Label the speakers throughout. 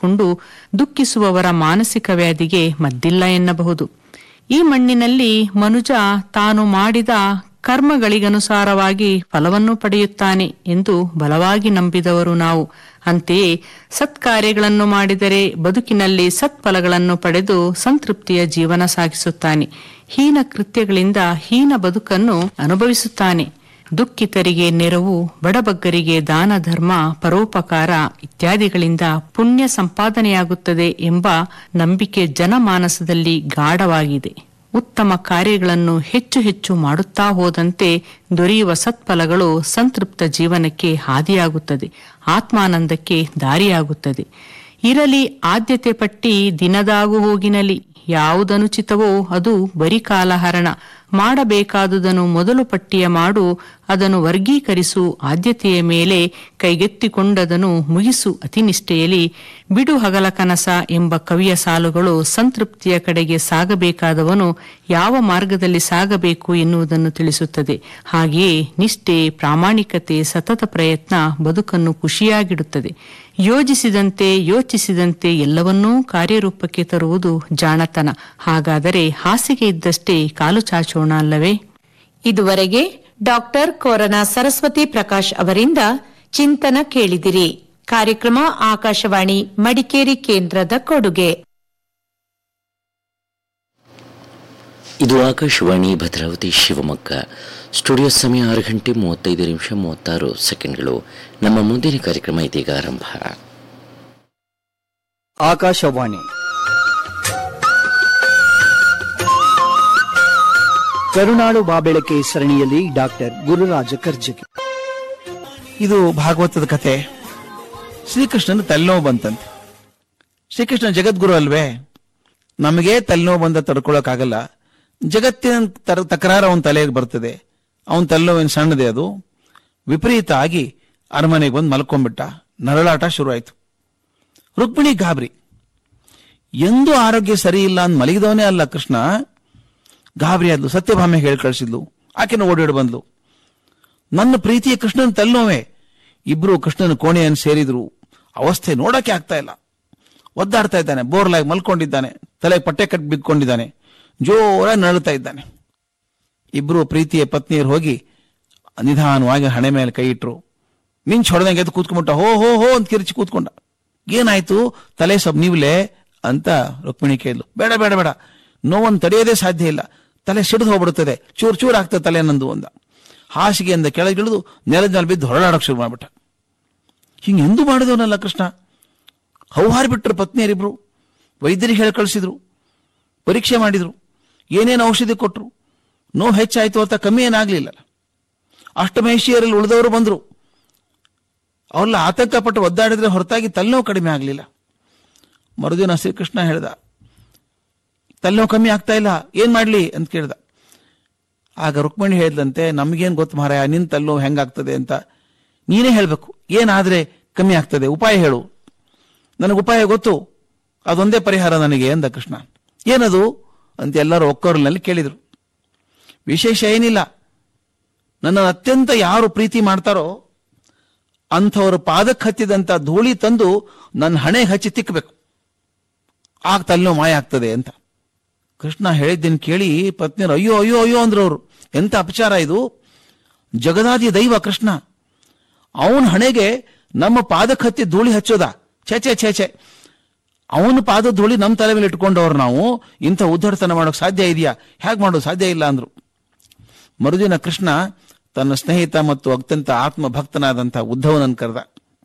Speaker 1: ಮಾಡಿಕೊಂಡು ದುಃಖಿಸುವವರ ಮಾನಸಿಕ ವ್ಯಾಧಿಗೆ ಮದ್ದಿಲ್ಲ ಎನ್ನಬಹುದು ಈ ಮಣ್ಣಿನಲ್ಲಿ ಮನುಜ ತಾನು ಮಾಡಿದ ಕರ್ಮಗಳಿಗನುಸಾರವಾಗಿ ಫಲವನ್ನು ಪಡೆಯುತ್ತಾನೆ ಎಂದು ಬಲವಾಗಿ ನಂಬಿದವರು ನಾವು ಅಂತೆಯೇ ಸತ್ಕಾರ್ಯಗಳನ್ನು ಮಾಡಿದರೆ ಬದುಕಿನಲ್ಲಿ ಸತ್ಫಲಗಳನ್ನು ಪಡೆದು ಸಂತೃಪ್ತಿಯ ಜೀವನ ಸಾಗಿಸುತ್ತಾನೆ ಹೀನ ಕೃತ್ಯಗಳಿಂದ ಹೀನ ಬದುಕನ್ನು ಅನುಭವಿಸುತ್ತಾನೆ ದುಃಖಿತರಿಗೆ ನೆರವು ಬಡಬಗ್ಗರಿಗೆ ದಾನ ಧರ್ಮ ಪರೋಪಕಾರ ಇತ್ಯಾದಿಗಳಿಂದ ಪುಣ್ಯ ಸಂಪಾದನೆಯಾಗುತ್ತದೆ ಎಂಬ ನಂಬಿಕೆ ಜನಮಾನಸದಲ್ಲಿ ಗಾಢವಾಗಿದೆ ಉತ್ತಮ ಕಾರ್ಯಗಳನ್ನು ಹೆಚ್ಚು ಹೆಚ್ಚು ಮಾಡುತ್ತಾ ಹೋದಂತೆ ದೊರೆಯುವ ಸತ್ಫಲಗಳು ಸಂತೃಪ್ತ ಜೀವನಕ್ಕೆ ಹಾದಿಯಾಗುತ್ತದೆ ಆತ್ಮಾನಂದಕ್ಕೆ ದಾರಿಯಾಗುತ್ತದೆ ಇರಲಿ ಆದ್ಯತೆ ಪಟ್ಟಿ ದಿನದಾಗು ಹೋಗಿನಲಿ ಯಾವುದನುಚಿತವೋ ಅದು ಬರಿ ಕಾಲಹರಣ ಮಾಡಬೇಕಾದುದನ್ನು ಮೊದಲು ಪಟ್ಟಿಯ ಮಾಡು ಅದನ್ನು ವರ್ಗೀಕರಿಸು ಆದ್ಯತೆಯ ಮೇಲೆ ಕೈಗೆತ್ತಿಕೊಂಡದನ್ನು ಮುಗಿಸು ಅತಿನಿಷ್ಠೆಯಲಿ ಬಿಡು ಹಗಲ ಕನಸ ಎಂಬ ಕವಿಯ ಸಾಲುಗಳು ಸಂತೃಪ್ತಿಯ ಕಡೆಗೆ ಸಾಗಬೇಕಾದವನು ಯಾವ ಮಾರ್ಗದಲ್ಲಿ ಸಾಗಬೇಕು ಎನ್ನುವುದನ್ನು ತಿಳಿಸುತ್ತದೆ ಹಾಗೆಯೇ ನಿಷ್ಠೆ ಪ್ರಾಮಾಣಿಕತೆ ಸತತ ಪ್ರಯತ್ನ ಬದುಕನ್ನು ಖುಷಿಯಾಗಿಡುತ್ತದೆ ಯೋಜಿಸಿದಂತೆ ಯೋಚಿಸಿದಂತೆ ಎಲ್ಲವನ್ನೂ ಕಾರ್ಯರೂಪಕ್ಕೆ ತರುವುದು ಜಾಣತನ ಹಾಗಾದರೆ ಹಾಸಿಗೆ ಇದ್ದಷ್ಟೇ ಕಾಲು ಚಾಚೋಣ ಅಲ್ಲವೇ
Speaker 2: ಇದುವರೆಗೆ ಡಾಕ್ಟರ್ ಕೋರನ ಸರಸ್ವತಿ ಪ್ರಕಾಶ್ ಅವರಿಂದ ಚಿಂತನ ಕೇಳಿದಿರಿ ಕಾರ್ಯಕ್ರಮ ಆಕಾಶವಾಣಿ ಮಡಿಕೇರಿ ಕೇಂದ್ರದ ಕೊಡುಗೆ
Speaker 3: ಇದು ಆಕಾಶವಾಣಿ ಭದ್ರಾವತಿ ಶಿವಮೊಗ್ಗ ಸ್ಟುಡಿಯೋ ಸಮಯ ಆರು ಗಂಟೆ ಮೂವತ್ತೈದು ನಿಮಿಷ ಮೂವತ್ತಾರು ಸೆಕೆಂಡ್ಗಳು ನಮ್ಮ ಮುಂದಿನ ಕಾರ್ಯಕ್ರಮ ಇದೀಗ ಆರಂಭ
Speaker 4: ಆಕಾಶವಾಣಿ ಕರುನಾಡು ಬಾಬೆಳಕೆ ಸರಣಿಯಲ್ಲಿ ಡಾಕ್ಟರ್ ಗುರುರಾಜ ಕರ್ಜಗಿ
Speaker 5: ಇದು ಭಾಗವತದ ಕಥೆ ಶ್ರೀಕೃಷ್ಣನ ತಲೆನೋವು ಬಂತಂತೆ ಶ್ರೀಕೃಷ್ಣ ಜಗದ್ಗುರು ಅಲ್ವೇ ನಮಗೆ ತಲೆನೋವು ಬಂದ ತಡ್ಕೊಳಕ್ಕಾಗಲ್ಲ ಜಗತ್ತಿನ ತರ ತಕರಾರು ಅವನ ತಲೆಗೆ ಬರ್ತದೆ ಅವನ ತಲೆನೋವೇನು ಸಣ್ಣದೆ ಅದು ವಿಪರೀತ ಆಗಿ ಅರಮನೆಗೆ ಬಂದು ಮಲ್ಕೊಂಡ್ಬಿಟ್ಟ ನರಳಾಟ ಶುರುವಾಯಿತು ರುಕ್ಮಿಣಿ ಗಾಬರಿ ಎಂದೂ ಆರೋಗ್ಯ ಸರಿ ಇಲ್ಲ ಅಂತ ಮಲಗಿದವನೇ ಅಲ್ಲ ಕೃಷ್ಣ ಗಾಬರಿ ಆದ್ಲು ಸತ್ಯಭಾಮೆ ಹೇಳಿ ಕಳಿಸಿದ್ಲು ಆಕೆನ ಓಡಾಡಿ ಬಂದ್ಲು ನನ್ನ ಪ್ರೀತಿಯ ಕೃಷ್ಣನ ತಲೆನೋವೆ ಇಬ್ರು ಕೃಷ್ಣನ ಕೋಣೆಯನ್ನು ಸೇರಿದ್ರು ಅವಸ್ಥೆ ನೋಡಕ್ಕೆ ಆಗ್ತಾ ಇಲ್ಲ ಒದ್ದಾಡ್ತಾ ಇದ್ದಾನೆ ಬೋರ್ಲಾಗಿ ಮಲ್ಕೊಂಡಿದ್ದಾನೆ ತಲೆಗೆ ಪಟ್ಟೆ ಕಟ್ಟಿ ಬಿದ್ಕೊಂಡಿದ್ದಾನೆ ಜೋರಾಗಿ ನರಳುತ್ತಾ ಇದ್ದಾನೆ ಇಬ್ರು ಪ್ರೀತಿಯ ಪತ್ನಿಯರು ಹೋಗಿ ನಿಧಾನವಾಗಿ ಹಣೆ ಮೇಲೆ ಕೈ ಇಟ್ರು ಮಿಂಚ್ ಹೊಡೆದಂಗೆ ಎದ್ದು ಕೂತ್ಕೊಂಡ್ಬಿಟ್ಟ ಹೋ ಹೋ ಹೋ ಅಂತ ಕಿರಿಚಿ ಕೂತ್ಕೊಂಡ ಏನಾಯ್ತು ತಲೆ ಸ್ವಲ್ಪ ನೀವ್ಲೆ ಅಂತ ರುಕ್ಮಿಣಿ ಕೇಳಿದ್ಲು ಬೇಡ ಬೇಡ ಬೇಡ ನೋವನ್ನು ತಡೆಯೋದೇ ಸಾಧ್ಯ ಇಲ್ಲ ತಲೆ ಸಿಡಿದು ಹೋಗ್ಬಿಡುತ್ತದೆ ಚೂರ್ ಚೂರ್ ಆಗ್ತದೆ ತಲೆ ನಂದು ಅಂದ ಹಾಸಿಗೆಯಿಂದ ಕೆಳಗಿಳಿದು ನೆಲದ ಮೇಲೆ ಬಿದ್ದು ಹೊರಳಾಡೋಕೆ ಶುರು ಮಾಡ್ಬಿಟ್ಟ ಹಿಂಗೆ ಎಂದೂ ಮಾಡಿದವನಲ್ಲ ಕೃಷ್ಣ ಹೌಹಾರಿ ಬಿಟ್ಟರು ಪತ್ನಿಯರಿಬ್ರು ವೈದ್ಯರಿಗೆ ಹೇಳಿ ಕಳಿಸಿದ್ರು ಪರೀಕ್ಷೆ ಮಾಡಿದ್ರು ಏನೇನು ಔಷಧಿ ಕೊಟ್ಟರು ನೋವು ಹೆಚ್ಚಾಯ್ತು ಅಂತ ಕಮ್ಮಿ ಏನಾಗ್ಲಿಲ್ಲ ಅಷ್ಟಮೇಶಿಯರಲ್ಲಿ ಉಳಿದವರು ಬಂದ್ರು ಅವರೆಲ್ಲ ಆತಂಕಪಟ್ಟು ಒದ್ದಾಡಿದ್ರೆ ಹೊರತಾಗಿ ತಲೆನೋವು ಕಡಿಮೆ ಆಗಲಿಲ್ಲ ಮರುದಿನ ಶ್ರೀಕೃಷ್ಣ ಹೇಳ್ದ ತಲೆನೋವು ಕಮ್ಮಿ ಆಗ್ತಾ ಇಲ್ಲ ಏನ್ ಮಾಡ್ಲಿ ಅಂತ ಕೇಳ್ದ ಆಗ ರುಕ್ಮಿಣಿ ಹೇಳಿದಂತೆ ನಮ್ಗೇನ್ ಗೊತ್ತು ಮಾರಾಯ ನಿನ್ ತಲೆನೋವು ಹೆಂಗಾಗ್ತದೆ ಅಂತ ನೀನೇ ಹೇಳ್ಬೇಕು ಏನಾದ್ರೆ ಕಮ್ಮಿ ಆಗ್ತದೆ ಉಪಾಯ ಹೇಳು ನನಗೆ ಉಪಾಯ ಗೊತ್ತು ಅದೊಂದೇ ಪರಿಹಾರ ನನಗೆ ಅಂದ ಕೃಷ್ಣ ಏನದು ಅಂತ ಎಲ್ಲರೂ ಒಕ್ಕೋರ್ನಲ್ಲಿ ಕೇಳಿದ್ರು ವಿಶೇಷ ಏನಿಲ್ಲ ನನ್ನ ಅತ್ಯಂತ ಯಾರು ಪ್ರೀತಿ ಮಾಡ್ತಾರೋ ಅಂಥವ್ರ ಪಾದಕ್ಕೆ ಹತ್ತಿದಂತ ಧೂಳಿ ತಂದು ನನ್ನ ಹಣೆ ಹಚ್ಚಿ ತಿಕ್ಕಬೇಕು ಆಗ ತಲೆನೋವು ಮಾಯ ಆಗ್ತದೆ ಅಂತ ಕೃಷ್ಣ ಹೇಳಿದ್ದನ್ನು ಕೇಳಿ ಪತ್ನಿಯರು ಅಯ್ಯೋ ಅಯ್ಯೋ ಅಯ್ಯೋ ಅಂದ್ರು ಅವರು ಎಂತ ಅಪಚಾರ ಇದು ಜಗದಾದಿ ದೈವ ಕೃಷ್ಣ ಅವನ ಹಣೆಗೆ ನಮ್ಮ ಪಾದಕ್ಕೆ ಹತ್ತಿ ಧೂಳಿ ಹಚ್ಚೋದ ಛೇ ಛೇ ಛೇ ಛೇ ಅವನ ಪಾದ ಧೂಳಿ ನಮ್ಮ ತಲೆ ಮೇಲೆ ಇಟ್ಕೊಂಡವ್ರು ನಾವು ಇಂಥ ಉದ್ದಡತನ ಮಾಡೋಕೆ ಸಾಧ್ಯ ಇದೆಯಾ ಹೇಗೆ ಮಾಡೋದು ಸಾಧ್ಯ ಇಲ್ಲ ಅಂದ್ರು ಮರುದಿನ ಕೃಷ್ಣ ತನ್ನ ಸ್ನೇಹಿತ ಮತ್ತು ಅತ್ಯಂತ ಆತ್ಮಭಕ್ತನಾದಂಥ ಉದ್ಧವನನ್ನು ಕರೆದ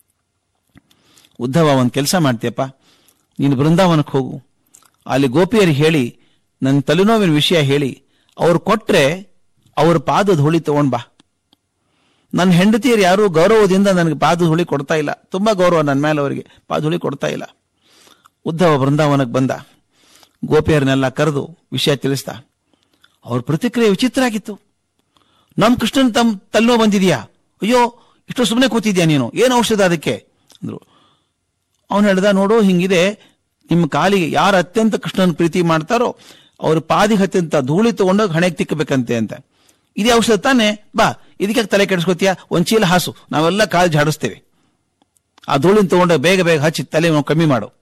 Speaker 5: ಉದ್ಧವ ಒಂದು ಕೆಲಸ ಮಾಡ್ತೀಯಪ್ಪ ನೀನು ಬೃಂದಾವನಕ್ಕೆ ಹೋಗು ಅಲ್ಲಿ ಗೋಪಿಯರಿಗೆ ಹೇಳಿ ನನ್ನ ತಲೆನೋವಿನ ವಿಷಯ ಹೇಳಿ ಅವ್ರು ಕೊಟ್ರೆ ಅವ್ರ ಪಾದ ಧೂಳಿ ತಗೊಂಡ್ ಬಾ ನನ್ನ ಹೆಂಡತಿಯರು ಯಾರು ಗೌರವದಿಂದ ನನಗೆ ಪಾದ ಧೂಳಿ ಕೊಡ್ತಾ ಇಲ್ಲ ತುಂಬಾ ಗೌರವ ನನ್ನ ಮೇಲೆ ಅವರಿಗೆ ಪಾದ ಧೂಳಿ ಕೊಡ್ತಾ ಇಲ್ಲ ಉದ್ಧವ ಬೃಂದಾವನಕ್ಕೆ ಬಂದ ಗೋಪಿಯರನ್ನೆಲ್ಲ ಕರೆದು ವಿಷಯ ತಿಳಿಸ್ದ ಅವ್ರ ಪ್ರತಿಕ್ರಿಯೆ ವಿಚಿತ್ರ ಆಗಿತ್ತು ನಮ್ ಕೃಷ್ಣನ್ ತಮ್ಮ ತಲೆನೋ ಬಂದಿದ್ಯಾ ಅಯ್ಯೋ ಇಷ್ಟು ಸುಮ್ಮನೆ ಕೂತಿದ್ಯಾ ನೀನು ಏನು ಔಷಧ ಅದಕ್ಕೆ ಅಂದ್ರು ಅವನು ಹೇಳ್ದ ನೋಡು ಹಿಂಗಿದೆ ನಿಮ್ಮ ಕಾಲಿಗೆ ಯಾರು ಅತ್ಯಂತ ಕೃಷ್ಣನ ಪ್ರೀತಿ ಮಾಡ್ತಾರೋ ಅವ್ರ ಪಾದಿಗೆ ಅತ್ಯಂತ ಧೂಳಿ ತಗೊಂಡೋಗಿ ಹಣೆಗೆ ತಿಕ್ಕಬೇಕಂತೆ ಅಂತ ಇದೇ ಔಷಧ ತಾನೆ ಬಾ ಇದಕ್ಕೆ ತಲೆ ಕೆಡಿಸ್ಕೋತೀಯ ಒಂದ್ ಚೀಲ ಹಾಸು ನಾವೆಲ್ಲ ಕಾಲು ಜಾಡಿಸ್ತೇವೆ ಆ ಧೂಳಿನ ತಗೊಂಡೋಗಿ ಬೇಗ ಬೇಗ ಹಚ್ಚಿ ತಲೆ ನೋವು ಕಮ್ಮಿ ಮಾಡು